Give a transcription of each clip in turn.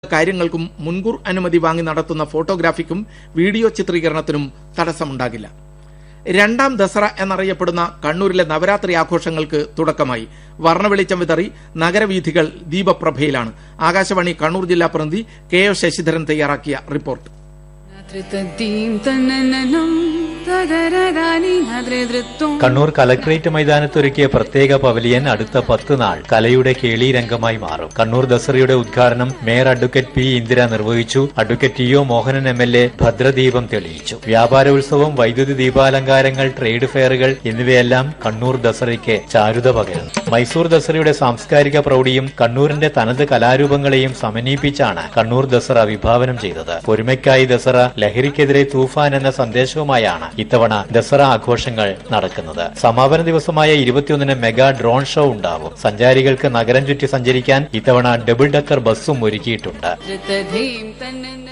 കാര്യങ്ങൾക്കും മുൻകൂർ അനുമതി വാങ്ങി നടത്തുന്ന ഫോട്ടോഗ്രാഫിക്കും വീഡിയോ ചിത്രീകരണത്തിനും തടസ്സമുണ്ടാകില്ല രണ്ടാം ദസറ എന്നറിയപ്പെടുന്ന കണ്ണൂരിലെ നവരാത്രി ആഘോഷങ്ങൾക്ക് തുടക്കമായി വർണ്ണവെളിച്ചം വിതറി നഗരവീഥികൾ ദീപപ്രഭയിലാണ് ആകാശവാണി കണ്ണൂർ ജില്ലാ പ്രതിനിധി കെ ഒ ശശിധരൻ തയ്യാറാക്കിയ റിപ്പോർട്ട് ധൃതീം തന്നനം തദരദാനി നദ്രദൃത്വം കണ്ണൂർ കലക്ട്രേറ്റ് മൈതാനത്തൊരുക്കിയ പ്രത്യേക പവലിയൻ അടുത്ത പത്ത് നാൾ കലയുടെ കേളീരംഗമായി മാറും കണ്ണൂർ ദസറയുടെ ഉദ്ഘാടനം മേയർ അഡ്വക്കേറ്റ് പി ഇന്ദിര നിർവഹിച്ചു advocate T O Mohanan M L A ഭദ്രദീപം തെളിയിച്ചു വ്യാപാര ഉത്സവം വൈദ്യുതി ദീപാലങ്കാരങ്ങൾ ട്രേഡ് ഫെയറുകൾ എന്നിവയെല്ലാം കണ്ണൂർ ദസറയ്ക്ക് ചാരുത പകരുന്നു മൈസൂർ ദസറയുടെ സാംസ്കാരിക പ്രൗഢിയും കണ്ണൂരിന്റെ തനത് കലാരൂപങ്ങളെയും സമന്വയിപ്പിച്ചാണ് കണ്ണൂർ ദസറ വിഭാവനം ചെയ്തത് ഒരുമയ്ക്കായി ദസറ ലഹരിക്കെതിരെ തൂഫാൻ എന്ന സന്ദേശവുമായാണ് ഇത്തവണ ദസറ ആഘോഷങ്ങൾ നടക്കുന്നത് സമാപന ദിവസമായ ഇരുപത്തിയൊന്നിന് മെഗാ ഡ്രോൺ ഷോ ഉണ്ടാവും സഞ്ചാരികൾക്ക് നഗരം ചുറ്റി സഞ്ചരിക്കാൻ ഇത്തവണ ഡബിൾ ഡക്കർ ബസ്സും ഒരുക്കിയിട്ടുണ്ട് ധൃതധീം തന്നനം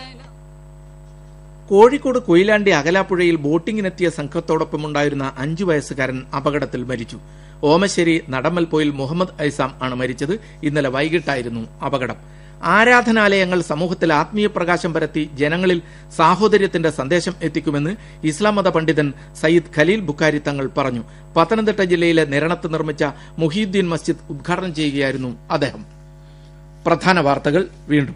കോഴിക്കോട് കൊയിലാണ്ടി അകലാപ്പുഴയിൽ ബോട്ടിങ്ങിനെത്തിയ സംഘത്തോടൊപ്പമുണ്ടായിരുന്ന അഞ്ചു വയസ്സുകാരൻ അപകടത്തിൽ മരിച്ചു ഓമശ്ശേരി നടമ്മൽപോയിൽ മുഹമ്മദ് ഐസാം ആണ് മരിച്ചത് ഇന്നലെ വൈകിട്ടായിരുന്നു അപകടം ആരാധനാലയങ്ങൾ സമൂഹത്തിൽ ആത്മീയ പ്രകാശം പരത്തി ജനങ്ങളിൽ സാഹോദര്യത്തിന്റെ സന്ദേശം എത്തിക്കുമെന്ന് ഇസ്ലാം മത പണ്ഡിതൻ സയ്യിദ് ഖലീൽ ബുഖാരി തങ്ങൾ പറഞ്ഞു പത്തനംതിട്ട ജില്ലയിലെ നിരണത്ത് നിർമ്മിച്ച മുഹീദ്ദീൻ മസ്ജിദ് ഉദ്ഘാടനം ചെയ്യുകയായിരുന്നു അദ്ദേഹം പ്രധാന വാർത്തകൾ വീണ്ടും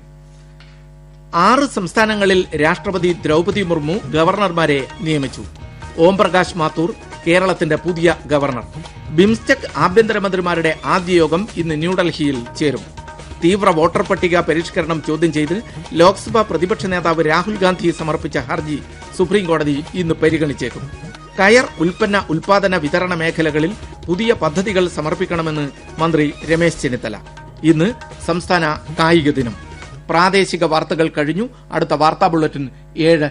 ആറ് സംസ്ഥാനങ്ങളിൽ രാഷ്ട്രപതി ദ്രൗപതി മുർമു ഗവർണർമാരെ നിയമിച്ചു ഓം പ്രകാശ് മാത്തൂർ കേരളത്തിന്റെ പുതിയ ഗവർണർ ബിംസ്റ്റെക് ആഭ്യന്തരമന്ത്രിമാരുടെ ആദ്യ യോഗം ഇന്ന് ന്യൂഡൽഹിയിൽ ചേരും തീവ്ര വോട്ടർ പട്ടിക പരിഷ്കരണം ചോദ്യം ചെയ്ത് ലോക്സഭാ പ്രതിപക്ഷ നേതാവ് രാഹുൽ ഗാന്ധി സമർപ്പിച്ച ഹർജി സുപ്രീം കോടതി ഇന്ന് പരിഗണിച്ചേക്കും കയർ ഉൽപ്പന്ന ഉൽപാദന വിതരണ മേഖലകളിൽ പുതിയ പദ്ധതികൾ സമർപ്പിക്കണമെന്ന് മന്ത്രി രമേശ് ചെന്നിത്തല ഇന്ന് സംസ്ഥാന കായിക ദിനം പ്രാദേശിക വാർത്തകൾ കഴിഞ്ഞു അടുത്ത വാർത്താ ബുള്ളറ്റിൻ ഏഴ്